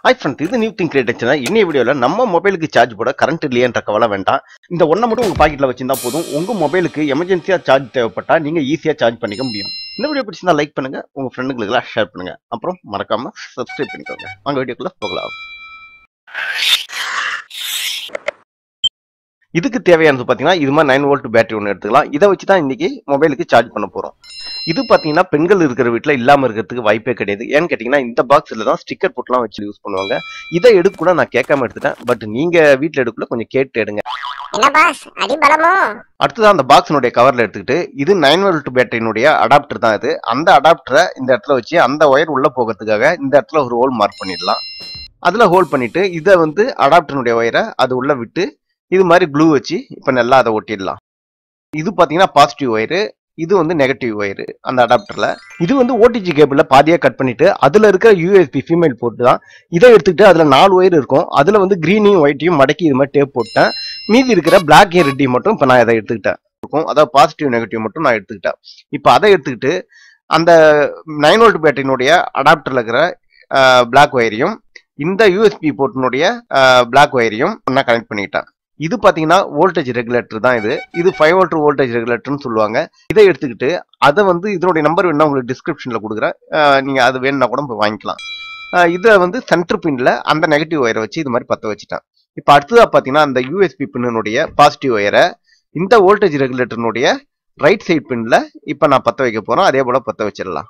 hi friend இது new thing create இன்னைய வீடியோவில் நம்ம மொபைலுக்கு சார்ஜ் போட கரண்ட் இல்லையன்ற கவலை வேண்டாம் இந்த ஒன்றை மட்டும் உங்கள் பாக்கெட்டில் வச்சிருந்தா போதும் உங்கள் மொபைலுக்கு எமர்ஜென்சியாக சார்ஜ் தேவைப்பட்டா நீங்கள் ஈஸியாக சார்ஜ் பண்ணிக்க முடியும் இந்த வீடியோ பிடிச்சிருந்தா லைக் பண்ணுங்க உங்கள் ஃப்ரெண்டுங்களுக்குலாம் ஷேர் பண்ணுங்க அப்புறம் மறக்காம சப்ஸ்கிரைப் பண்ணிக்கோங்க வாங்க வீடியோக்குள்ள போகலாம் இதுக்கு தேவையானது பார்த்தீங்கன்னா இது மாதிரி நைன் வோல்ட் பேட்டரி ஒன்று எடுத்துக்கலாம் இதை வச்சு தான் இன்னைக்கு மொபைலுக்கு சார்ஜ் பண்ண போகிறோம் இது பார்த்தீங்கன்னா பெண்கள் இருக்கிற வீட்டில் இல்லாமல் இருக்கிறதுக்கு வாய்ப்பே கிடையாது ஏன்னு கேட்டிங்கன்னா இந்த பாக்ஸில் தான் ஸ்டிக்கர் போட்டுலாம் வச்சு யூஸ் பண்ணுவாங்க இதை எடுக்க கூட நான் கேட்காம எடுத்துட்டேன் பட் நீங்கள் வீட்டில் எடுக்கல கொஞ்சம் கேட்டு எடுங்க என்ன பாஸ் அடி பலமோ அடுத்ததான் அந்த பாக்ஸினுடைய கவர்ல எடுத்துக்கிட்டு இது நைன் வோல்ட் பேட்டரியினுடைய அடாப்டர் தான் இது அந்த அடாப்டரை இந்த இடத்துல வச்சு அந்த ஒயர் உள்ள போகிறதுக்காக இந்த இடத்துல ஒரு ஹோல் மார்க் பண்ணிடலாம் அதில் ஹோல்ட் பண்ணிட்டு இதை வந்து அடாப்டருடைய ஒயரை அது உள்ள விட்டு இது மாதிரி க்ளூ வச்சு இப்போ நல்லா அதை ஒட்டிடலாம் இது பார்த்தீங்கன்னா பாசிட்டிவ் ஒயரு இது வந்து நெகட்டிவ் ஒயரு அந்த அடாப்டர்ல இது வந்து ஓடிஜி கேபிளில் பாதியாக கட் பண்ணிட்டு அதில் இருக்கிற யூஎஸ்பி ஃபீமேல் போட்டு தான் இதை எடுத்துக்கிட்டு அதில் நாலு ஒயர் இருக்கும் அதில் வந்து க்ரீனையும் ஒயிட்டையும் மடக்கி இது மாதிரி டேப் போட்டேன் மீதி இருக்கிற பிளாக் ஏர் ரெட்டி மட்டும் இப்போ நான் இதை எடுத்துக்கிட்டேன் இருக்கும் அதாவது பாசிட்டிவ் நெகட்டிவ் மட்டும் நான் எடுத்துக்கிட்டேன் இப்போ அதை எடுத்துக்கிட்டு அந்த நைன் வோல்ட் பேட்டரியினுடைய அடாப்டர்ல இருக்கிற பிளாக் ஒயரையும் இந்த யூஎஸ்பி போர்ட்டினுடைய பிளாக் ஒயரையும் நான் கனெக்ட் பண்ணிக்கிட்டேன் இது பார்த்தீங்கன்னா வோல்டேஜ் ரெகுலேட்டர் தான் இது இது ஃபைவ் வோல்ட் வோல்டேஜ் ரெகுலேட்டர்னு சொல்லுவாங்க இதை எடுத்துக்கிட்டு அதை வந்து இதனுடைய நம்பர் வேணா உங்களுக்கு டிஸ்கிரிப்ஷனில் கொடுக்குறேன் அஹ் நீங்க அது வேணும்னா கூட போய் வாங்கிக்கலாம் அஹ் இதை வந்து சென்டர் பின்ல அந்த நெகட்டிவ் ஒயரை வச்சு இது மாதிரி பற்ற வச்சுட்டேன் இப்போ அடுத்ததாக பார்த்தீங்கன்னா அந்த யூஎஸ்பி பின்னுடைய பாசிட்டிவ் ஒயரை இந்த வோல்டேஜ் ரெகுலேட்டர்னுடைய ரைட் சைட் பின்ல இப்போ நான் பற்ற வைக்க போகிறோம் அதே போல் பற்ற வச்சிடலாம்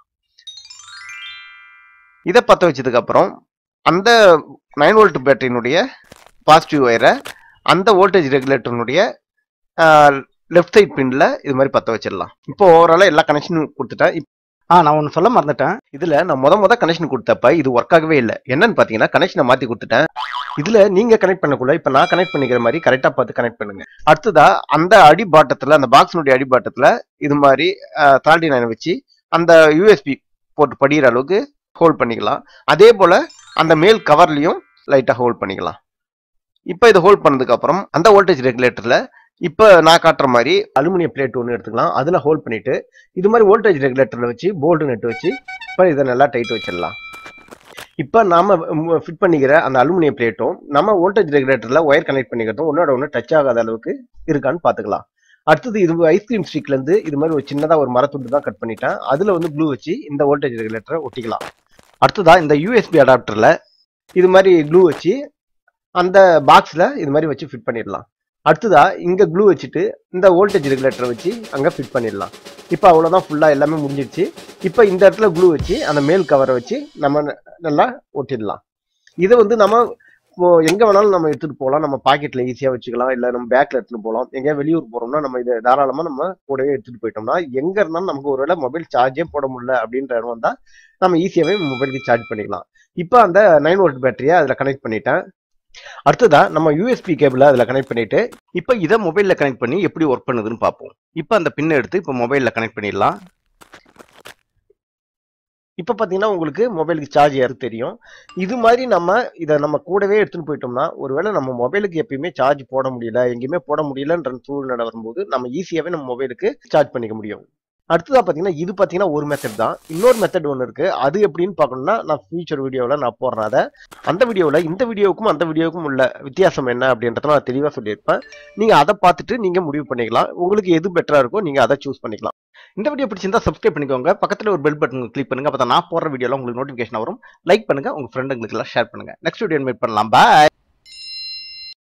இதை பற்ற வச்சதுக்கு அப்புறம் அந்த நைன் வோல்ட் பேட்டரியினுடைய பாசிட்டிவ் ஒயரை அந்த வோல்டேஜ் ரெகுலேட்டர்னுடைய லெஃப்ட் சைட் பின்ல இது மாதிரி பற்ற வச்சிடலாம் இப்போ ஓவராலாக எல்லா கனெக்ஷனும் கொடுத்துட்டேன் இப்ப ஆ நான் ஒன்று சொல்ல மறந்துட்டேன் இதுல நான் முத முத கனெக்ஷன் கொடுத்தப்ப இது ஒர்க் ஆகவே இல்லை என்னன்னு பாத்தீங்கன்னா கனெக்ஷனை மாத்தி கொடுத்துட்டேன் இதுல நீங்க கனெக்ட் பண்ணக்குள்ள இப்ப நான் கனெக்ட் பண்ணிக்கிற மாதிரி கரெக்டா பார்த்து கனெக்ட் பண்ணுங்க அடுத்ததா அந்த அடி பாட்டத்துல அந்த பாக்ஸினுடைய அடி பாட்டத்துல இது மாதிரி தாண்டி நான் வச்சு அந்த யூஎஸ்பி போட்டு படிக்கிற அளவுக்கு ஹோல்ட் பண்ணிக்கலாம் அதே போல அந்த மேல் கவர்லயும் லைட்டா ஹோல்ட் பண்ணிக்கலாம் இப்போ இதை ஹோல்ட் பண்ணதுக்கு அப்புறம் அந்த வோல்டேஜ் ரெகுலேட்டர்ல இப்போ நான் காட்டுற மாதிரி அலுமினியம் பிளேட் ஒன்று எடுத்துக்கலாம் அதில் ஹோல்ட் பண்ணிட்டு இது மாதிரி வோல்டேஜ் ரெகுலேட்டரில் வச்சு போல்டு நெட் வச்சு இப்போ இதை நல்லா டைட் வச்சிடலாம் இப்போ நாம ஃபிட் பண்ணிக்கிற அந்த அலுமினியம் பிளேட்டும் நம்ம வோல்டேஜ் ரெகுலேட்டரில் ஒயர் கனெக்ட் பண்ணிக்கிறதும் ஒன்னோட ஒன்று டச் ஆகாத அளவுக்கு இருக்கான்னு பார்த்துக்கலாம் அடுத்தது இது ஐஸ்கிரீம் ஸ்டிக்லேருந்து இது மாதிரி ஒரு சின்னதாக ஒரு மரத்துண்டு தான் கட் பண்ணிட்டேன் அதில் வந்து க்ளூ வச்சு இந்த வோல்டேஜ் ரெகுலேட்டரை ஒட்டிக்கலாம் அடுத்ததா இந்த யூஎஸ்பி அடாப்டரில் இது மாதிரி க்ளூ வச்சு அந்த பாக்ஸில் இது மாதிரி வச்சு ஃபிட் பண்ணிடலாம் அடுத்ததா இங்கே க்ளூ வச்சுட்டு இந்த வோல்டேஜ் ரெகுலேட்டரை வச்சு அங்கே ஃபிட் பண்ணிடலாம் இப்போ அவ்வளோதான் ஃபுல்லாக எல்லாமே முடிஞ்சிடுச்சு இப்போ இந்த இடத்துல க்ளூ வச்சு அந்த மேல் கவரை வச்சு நம்ம ந- நல்லா ஒட்டிடலாம் இதை வந்து நம்ம இப்போ எங்கே வேணாலும் நம்ம எடுத்துகிட்டு போகலாம் நம்ம பாக்கெட்டில் ஈஸியாக வச்சுக்கலாம் இல்லை நம்ம பேக்கில் எடுத்துகிட்டு போகலாம் எங்கேயா வெளியூர் போகிறோம்னா நம்ம இதை தாராளமாக நம்ம கூடவே எடுத்துகிட்டு போயிட்டோம்னா எங்கே இருந்தாலும் நமக்கு ஒருவேளை மொபைல் சார்ஜே போட முடியல அப்படின்ற இடம் வந்தால் நம்ம ஈஸியாகவே மொபைலுக்கு சார்ஜ் பண்ணிக்கலாம் இப்போ அந்த நைன் வோல்ட் பேட்டரியை அதில் கனெக்ட் பண்ணிட்டேன் அடுத்ததா நம்ம யூஎஸ்பி கேபிளை அதில் கனெக்ட் பண்ணிட்டு இப்போ இதை மொபைலில் கனெக்ட் பண்ணி எப்படி ஒர்க் பண்ணுதுன்னு பார்ப்போம் இப்போ அந்த பின்னை எடுத்து இப்போ மொபைலில் கனெக்ட் பண்ணிடலாம் இப்போ பார்த்தீங்கன்னா உங்களுக்கு மொபைலுக்கு சார்ஜ் ஏறது தெரியும் இது மாதிரி நம்ம இதை நம்ம கூடவே எடுத்துன்னு போயிட்டோம்னா ஒருவேளை நம்ம மொபைலுக்கு எப்பயுமே சார்ஜ் போட முடியல எங்கேயுமே போட முடியலன்ற சூழ்நிலை வரும்போது நம்ம ஈஸியாகவே நம்ம மொபைலுக்கு சார்ஜ் பண்ணிக்க முடியும் அடுத்ததா பார்த்தீங்கன்னா இது பார்த்தீங்கன்னா ஒரு மெத்தட் தான் இன்னொரு மெத்தட் ஒன்று இருக்கு அது எப்படின்னு பார்க்கணும்னா நான் ஃபியூச்சர் வீடியோவில் நான் போடுறேன் அதை அந்த வீடியோவில் இந்த வீடியோவுக்கும் அந்த வீடியோவுக்கும் உள்ள வித்தியாசம் என்ன அப்படின்றத நான் தெளிவாக சொல்லியிருப்பேன் நீங்கள் அதை பார்த்துட்டு நீங்கள் முடிவு பண்ணிக்கலாம் உங்களுக்கு எது பெட்டராக இருக்கோ நீங்கள் அதை சூஸ் பண்ணிக்கலாம் இந்த வீடியோ பிடிச்சிருந்தா சப்ஸ்கிரைப் பண்ணிக்கோங்க பக்கத்தில் ஒரு பெல் பட்டன் கிளிக் பண்ணுங்க அப்போ நான் போடுற வீடியோவில் உங்களுக்கு நோட்டிஃபிகேஷன் வரும் லைக் பண்ணுங்க உங்க ஃப்ரெண்டுங்களுக்கு எல்லாம் ஷேர் பண்ணுங்க நெக்ஸ்ட் வீடியோ மீட் பண்ணலாம் பாய்